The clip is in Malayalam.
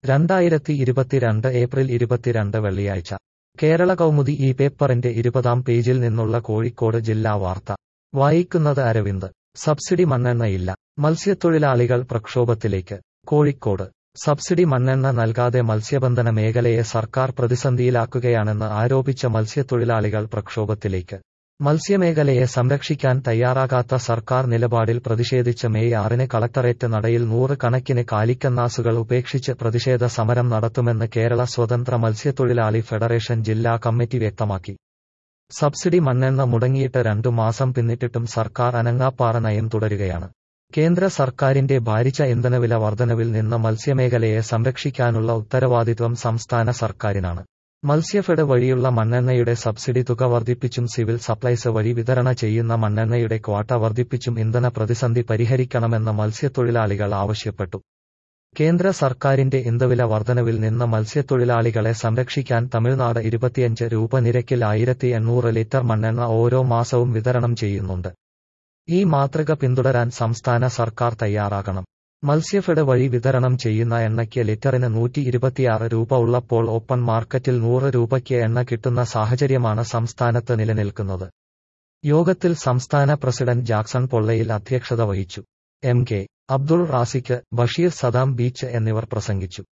രണ്ടായിരത്തി ഇരുപത്തിരണ്ട് ഏപ്രിൽ ഇരുപത്തിരണ്ട് വെള്ളിയാഴ്ച കേരള കൗമുദി ഈ പേപ്പറിന്റെ ഇരുപതാം പേജിൽ നിന്നുള്ള കോഴിക്കോട് ജില്ലാ വാർത്ത വായിക്കുന്നത് അരവിന്ദ് സബ്സിഡി മണ്ണെണ്ണയില്ല മത്സ്യത്തൊഴിലാളികൾ പ്രക്ഷോഭത്തിലേക്ക് കോഴിക്കോട് സബ്സിഡി മണ്ണെണ്ണ നൽകാതെ മത്സ്യബന്ധന മേഖലയെ സർക്കാർ പ്രതിസന്ധിയിലാക്കുകയാണെന്ന് ആരോപിച്ച മത്സ്യത്തൊഴിലാളികൾ പ്രക്ഷോഭത്തിലേക്ക് മത്സ്യമേഖലയെ സംരക്ഷിക്കാൻ തയ്യാറാകാത്ത സർക്കാർ നിലപാടിൽ പ്രതിഷേധിച്ച് മെയ് ആറിന് കളക്ടറേറ്റ് നടയിൽ നൂറ് കണക്കിന് കാലിക്കന്നാസുകൾ ഉപേക്ഷിച്ച് പ്രതിഷേധ സമരം നടത്തുമെന്ന് കേരള സ്വതന്ത്ര മത്സ്യത്തൊഴിലാളി ഫെഡറേഷൻ ജില്ലാ കമ്മിറ്റി വ്യക്തമാക്കി സബ്സിഡി മണ്ണെണ്ണ മുടങ്ങിയിട്ട് രണ്ടു മാസം പിന്നിട്ടിട്ടും സർക്കാർ അനങ്ങാപ്പാറ നയം തുടരുകയാണ് കേന്ദ്ര സർക്കാരിന്റെ ഭാരിച്ച ഇന്ധനവില വർധനവിൽ നിന്ന് മത്സ്യമേഖലയെ സംരക്ഷിക്കാനുള്ള ഉത്തരവാദിത്വം സംസ്ഥാന സർക്കാരിനാണ് മത്സ്യഫെഡ് വഴിയുള്ള മണ്ണെണ്ണയുടെ സബ്സിഡി തുക വർദ്ധിപ്പിച്ചും സിവിൽ സപ്ലൈസ് വഴി വിതരണ ചെയ്യുന്ന മണ്ണെണ്ണയുടെ ക്വാട്ട വർദ്ധിപ്പിച്ചും ഇന്ധന പ്രതിസന്ധി പരിഹരിക്കണമെന്ന് മത്സ്യത്തൊഴിലാളികൾ ആവശ്യപ്പെട്ടു കേന്ദ്ര സർക്കാരിന്റെ ഇന്ധവില വർധനവിൽ നിന്ന് മത്സ്യത്തൊഴിലാളികളെ സംരക്ഷിക്കാൻ തമിഴ്നാട് ഇരുപത്തിയഞ്ച് രൂപ നിരക്കിൽ ആയിരത്തി എണ്ണൂറ് ലിറ്റർ മണ്ണെണ്ണ ഓരോ മാസവും വിതരണം ചെയ്യുന്നുണ്ട് ഈ മാതൃക പിന്തുടരാൻ സംസ്ഥാന സർക്കാർ തയ്യാറാകണം മത്സ്യഫെഡ് വഴി വിതരണം ചെയ്യുന്ന എണ്ണയ്ക്ക് ലിറ്ററിന് നൂറ്റി ഇരുപത്തിയാറ് രൂപ ഉള്ളപ്പോൾ ഓപ്പൺ മാർക്കറ്റിൽ നൂറ് രൂപയ്ക്ക് എണ്ണ കിട്ടുന്ന സാഹചര്യമാണ് സംസ്ഥാനത്ത് നിലനിൽക്കുന്നത് യോഗത്തിൽ സംസ്ഥാന പ്രസിഡന്റ് ജാക്സൺ പൊള്ളയിൽ അധ്യക്ഷത വഹിച്ചു എം കെ അബ്ദുൾ റാസിക്ക് ബഷീർ സദാം ബീച്ച് എന്നിവർ പ്രസംഗിച്ചു